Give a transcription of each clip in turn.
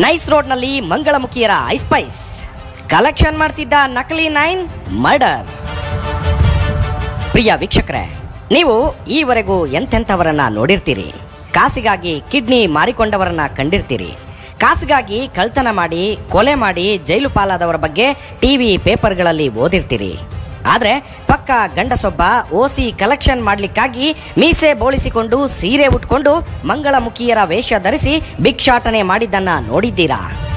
nice ರೋಡ್ನಲ್ಲಿ ಮಂಗಳಮುಖಿಯರ ಐಸ್ಪೈಸ್ collection ಮಾಡ್ತಿದ್ದ ನಕಲಿ nine murder ಪ್ರಿಯ ವೀಕ್ಷಕರೇ ನೀವು ಈವರೆಗೂ ಎಂತೆಂಥವರನ್ನ ನೋಡಿರ್ತೀರಿ ಕಾಸಿಗಾಗಿ ಕಿಡ್ನಿ ಮಾರಿಕೊಂಡವರನ್ನ ಕಂಡಿರ್ತೀರಿ ಕಾಸಿಗಾಗಿ ಕಳ್ತನ ಮಾಡಿ ಕೊಲೆ ಮಾಡಿ ಜೈಲು ಪಾಲಾದವರ ಬಗ್ಗೆ ಟಿವಿ ಪೇಪರ್ಗಳಲ್ಲಿ ಓದಿರ್ತೀರಿ ಆದರೆ ಪಕ್ಕ ಗಂಡಸೊಬ್ಬ ಓಸಿ ಕಲೆಕ್ಷನ್ ಮಾಡಲಿಕ್ಕಾಗಿ ಮೀಸೆ ಬೋಳಿಸಿಕೊಂಡು ಸೀರೆ ಉಟ್ಕೊಂಡು ಮಂಗಳಮುಖಿಯರ ವೇಷ ಧರಿಸಿ ಭಿಕ್ಷಾಟನೆ ಮಾಡಿದ್ದನ್ನ ನೋಡಿದ್ದೀರಾ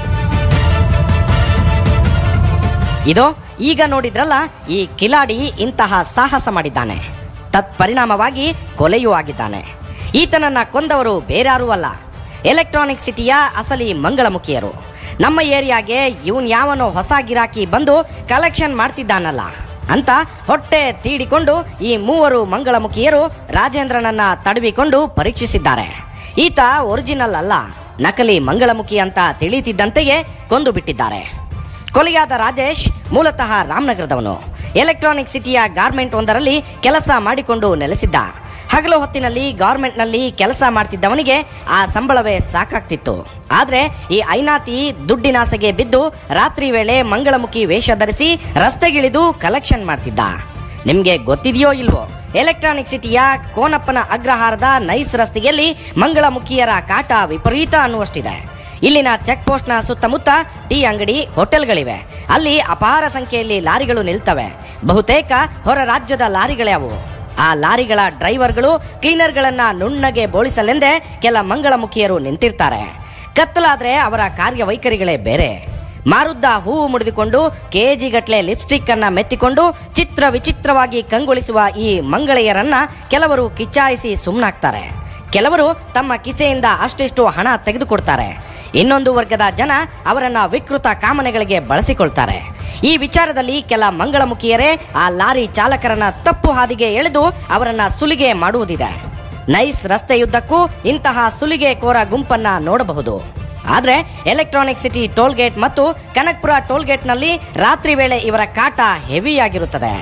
ಇದೋ ಈಗ ನೋಡಿದ್ರಲ್ಲ ಈ ಕಿಲಾಡಿ ಇಂತಹ ಸಾಹಸ ಮಾಡಿದ್ದಾನೆ ತತ್ಪರಿಣಾಮವಾಗಿ ಕೊಲೆಯೂ ಆಗಿದ್ದಾನೆ ಈತನನ್ನ ಕೊಂದವರು ಬೇರಾರೂ ಅಲ್ಲ ಎಲೆಕ್ಟ್ರಾನಿಕ್ ಸಿಟಿಯ ಅಸಲಿ ಮಂಗಳಮುಖಿಯರು ನಮ್ಮ ಏರಿಯಾಗೆ ಇವನ್ ಯಾವನೋ ಹೊಸ ಗಿರಾಕಿ ಬಂದು ಕಲೆಕ್ಷನ್ ಮಾಡ್ತಿದ್ದಾನಲ್ಲ ಅಂತ ಹೊಟ್ಟೆ ತೀಡಿಕೊಂಡು ಈ ಮೂವರು ಮಂಗಳಮುಖಿಯರು ರಾಜೇಂದ್ರನನ್ನ ತಡವಿಕೊಂಡು ಪರೀಕ್ಷಿಸಿದ್ದಾರೆ ಈತ ಒರಿಜಿನಲ್ ಅಲ್ಲ ನಕಲಿ ಮಂಗಳಮುಖಿ ಅಂತ ತಿಳಿತಿದ್ದಂತೆಯೇ ಕೊಂದು ಬಿಟ್ಟಿದ್ದಾರೆ ಕೊಲೆಯಾದ ರಾಜೇಶ್ ಮೂಲತಃ ರಾಮನಗರದವನು ಎಲೆಕ್ಟ್ರಾನಿಕ್ ಸಿಟಿಯ ಗಾರ್ಮೆಂಟ್ ಒಂದರಲ್ಲಿ ಕೆಲಸ ಮಾಡಿಕೊಂಡು ನೆಲೆಸಿದ್ದ ಹಗಲು ಹೊತ್ತಿನಲ್ಲಿ ಗಾರ್ಮೆಂಟ್ನಲ್ಲಿ ಕೆಲಸ ಮಾಡ್ತಿದ್ದವನಿಗೆ ಆ ಸಂಬಳವೇ ಸಾಕಾಗ್ತಿತ್ತು ಆದರೆ ಈ ಐನಾತಿ ದುಡ್ಡಿನಾಸೆಗೆ ಬಿದ್ದು ರಾತ್ರಿ ವೇಳೆ ಮಂಗಳಮುಖಿ ವೇಷ ಧರಿಸಿ ರಸ್ತೆಗಿಳಿದು ಕಲೆಕ್ಷನ್ ಮಾಡ್ತಿದ್ದ ನಿಮಗೆ ಗೊತ್ತಿದೆಯೋ ಇಲ್ವೋ ಎಲೆಕ್ಟ್ರಾನಿಕ್ ಸಿಟಿಯ ಕೋನಪ್ಪನ ಅಗ್ರಹಾರದ ನೈಸ್ ರಸ್ತೆಯಲ್ಲಿ ಮಂಗಳಮುಖಿಯರ ಕಾಟ ವಿಪರೀತ ಅನ್ನುವಷ್ಟಿದೆ ಇಲ್ಲಿನ ಚೆಕ್ ಪೋಸ್ಟ್ನ ಸುತ್ತಮುತ್ತ ಟೀ ಅಂಗಡಿ ಹೋಟೆಲ್ಗಳಿವೆ ಅಲ್ಲಿ ಅಪಾರ ಸಂಖ್ಯೆಯಲ್ಲಿ ಲಾರಿಗಳು ನಿಲ್ತವೆ ಬಹುತೇಕ ಹೊರ ರಾಜ್ಯದ ಲಾರಿಗಳೇ ಅವು ಆ ಲಾರಿಗಳ ಡ್ರೈವರ್ಗಳು ಕ್ಲೀನರ್ಗಳನ್ನ ನುಣ್ಣಗೆ ಬೋಳಿಸಲೆಂದೇ ಕೆಲ ಮಂಗಳಮುಖಿಯರು ನಿಂತಿರ್ತಾರೆ ಕತ್ತಲಾದ್ರೆ ಅವರ ಕಾರ್ಯವೈಖರಿಗಳೇ ಬೇರೆ ಮಾರುದ್ದ ಹೂವು ಮುಡಿದುಕೊಂಡು ಕೆಜಿ ಗಟ್ಲೆ ಲಿಪ್ಸ್ಟಿಕ್ ಅನ್ನ ಮೆತ್ತಿಕೊಂಡು ಚಿತ್ರ ವಿಚಿತ್ರವಾಗಿ ಕಂಗೊಳಿಸುವ ಈ ಮಂಗಳೆಯರನ್ನ ಕೆಲವರು ಕಿಚಾಯಿಸಿ ಸುಮ್ಮನಾಗ್ತಾರೆ ಕೆಲವರು ತಮ್ಮ ಕಿಸೆಯಿಂದ ಅಷ್ಟಿಷ್ಟು ಹಣ ತೆಗೆದುಕೊಡ್ತಾರೆ ಇನ್ನೊಂದು ವರ್ಗದ ಜನ ಅವರನ್ನ ವಿಕೃತ ಕಾಮನೆಗಳಿಗೆ ಬಳಸಿಕೊಳ್ತಾರೆ ಈ ವಿಚಾರದಲ್ಲಿ ಕೆಲ ಮಂಗಳಮುಖಿಯರೇ ಆ ಲಾರಿ ಚಾಲಕರನ್ನ ತಪ್ಪು ಹಾದಿಗೆ ಎಳೆದು ಅವರನ್ನ ಸುಲಿಗೆ ಮಾಡುವುದಿದೆ ನೈಸ್ ರಸ್ತೆಯುದ್ದಕ್ಕೂ ಇಂತಹ ಸುಲಿಗೆ ಕೋರ ಗುಂಪನ್ನ ನೋಡಬಹುದು ಆದ್ರೆ ಎಲೆಕ್ಟ್ರಾನಿಕ್ ಸಿಟಿ ಟೋಲ್ ಗೇಟ್ ಮತ್ತು ಕನಕ್ಪುರ ಟೋಲ್ ಗೇಟ್ನಲ್ಲಿ ರಾತ್ರಿ ವೇಳೆ ಇವರ ಕಾಟ ಹೆವಿಯಾಗಿರುತ್ತದೆ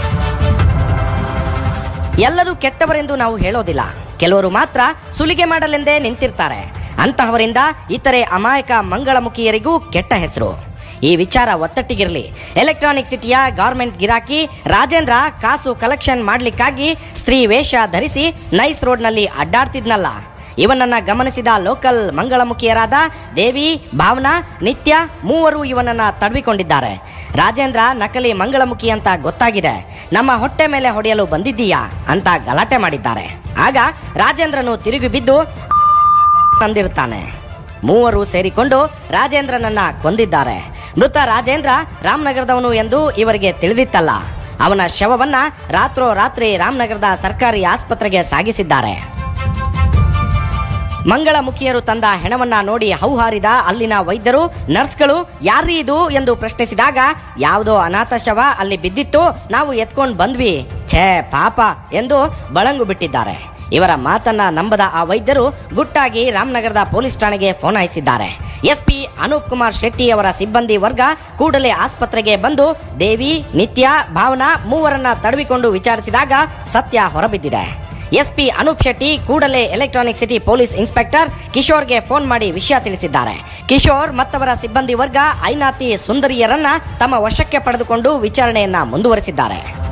ಎಲ್ಲರೂ ಕೆಟ್ಟವರೆಂದು ನಾವು ಹೇಳೋದಿಲ್ಲ ಕೆಲವರು ಮಾತ್ರ ಸುಲಿಗೆ ಮಾಡಲೆಂದೇ ನಿಂತಿರ್ತಾರೆ ಅಂತಹವರಿಂದ ಇತರೆ ಅಮಾಯಕ ಮಂಗಳಮುಖಿಯರಿಗೂ ಕೆಟ್ಟ ಹೆಸರು ಈ ವಿಚಾರ ಒತ್ತಟ್ಟಿಗಿರಲಿ ಎಲೆಕ್ಟ್ರಾನಿಕ್ ಸಿಟಿಯ ಗೌರ್ಮೆಂಟ್ ಗಿರಾಕಿ ರಾಜೇಂದ್ರ ಕಾಸು ಕಲೆಕ್ಷನ್ ಮಾಡಲಿಕ್ಕಾಗಿ ಸ್ತ್ರೀ ವೇಷ ಧರಿಸಿ ನೈಸ್ ರೋಡ್ನಲ್ಲಿ ಅಡ್ಡಾಡ್ತಿದ್ನಲ್ಲ ಇವನನ್ನ ಗಮನಿಸಿದ ಲೋಕಲ್ ಮಂಗಳಮುಖಿಯರಾದ ದೇವಿ ಭಾವನಾ ನಿತ್ಯ ಮೂವರು ಇವನನ್ನ ತಡವಿಕೊಂಡಿದ್ದಾರೆ ರಾಜೇಂದ್ರ ನಕಲಿ ಮಂಗಳಮುಖಿ ಅಂತ ಗೊತ್ತಾಗಿದೆ ನಮ್ಮ ಹೊಟ್ಟೆ ಮೇಲೆ ಹೊಡೆಯಲು ಬಂದಿದ್ದೀಯಾ ಅಂತ ಗಲಾಟೆ ಮಾಡಿದ್ದಾರೆ ಆಗ ರಾಜೇಂದ್ರನು ತಿರುಗಿ ಬಿದ್ದು ತಂದಿರುತ್ತಾನೆ ಮೂವರು ಸೇರಿಕೊಂಡು ರಾಜೇಂದ್ರನನ್ನ ಕೊಂದಿದ್ದಾರೆ ಮೃತ ರಾಜೇಂದ್ರ ರಾಮನಗರದವನು ಎಂದು ಇವರಿಗೆ ತಿಳಿದಿತ್ತಲ್ಲ ಅವನ ಶವವನ್ನ ರಾತ್ರೋ ರಾತ್ರಿ ರಾಮನಗರದ ಸರ್ಕಾರಿ ಆಸ್ಪತ್ರೆಗೆ ಸಾಗಿಸಿದ್ದಾರೆ ಮಂಗಳಮುಖಿಯರು ತಂದ ಹೆಣವನ್ನ ನೋಡಿ ಹೌಹಾರಿದ ಅಲ್ಲಿನ ವೈದ್ಯರು ನರ್ಸ್ಗಳು ಯಾರೀ ಇದು ಎಂದು ಪ್ರಶ್ನಿಸಿದಾಗ ಯಾವುದೋ ಅನಾಥ ಶವ ಅಲ್ಲಿ ಬಿದ್ದಿತ್ತು ನಾವು ಎತ್ಕೊಂಡು ಬಂದ್ವಿ ಛೇ ಪಾಪ ಎಂದು ಬಳಂಗು ಬಿಟ್ಟಿದ್ದಾರೆ ಇವರ ಮಾತನ್ನ ನಂಬದ ಆ ವೈದ್ಯರು ಗುಟ್ಟಾಗಿ ರಾಮನಗರದ ಪೊಲೀಸ್ ಠಾಣೆಗೆ ಫೋನ್ ಹಾಯಿಸಿದ್ದಾರೆ ಎಸ್ಪಿ ಅನೂಪ್ ಕುಮಾರ್ ಶೆಟ್ಟಿ ಅವರ ಸಿಬ್ಬಂದಿ ವರ್ಗ ಕೂಡಲೇ ಆಸ್ಪತ್ರೆಗೆ ಬಂದು ದೇವಿ ನಿತ್ಯ ಭಾವನಾ ಮೂವರನ್ನ ತಡವಿಕೊಂಡು ವಿಚಾರಿಸಿದಾಗ ಸತ್ಯ ಹೊರಬಿದ್ದಿದೆ ಎಸ್ಪಿ ಅನೂಪ್ ಶೆಟ್ಟಿ ಕೂಡಲೇ ಎಲೆಕ್ಟ್ರಾನಿಕ್ ಸಿಟಿ ಪೊಲೀಸ್ ಇನ್ಸ್ಪೆಕ್ಟರ್ ಕಿಶೋರ್ಗೆ ಫೋನ್ ಮಾಡಿ ವಿಷಯ ತಿಳಿಸಿದ್ದಾರೆ ಕಿಶೋರ್ ಮತ್ತವರ ಸಿಬ್ಬಂದಿ ವರ್ಗ ಐನಾತಿ ಸುಂದರಿಯರನ್ನ ತಮ್ಮ ವಶಕ್ಕೆ ಪಡೆದುಕೊಂಡು ವಿಚಾರಣೆಯನ್ನ ಮುಂದುವರೆಸಿದ್ದಾರೆ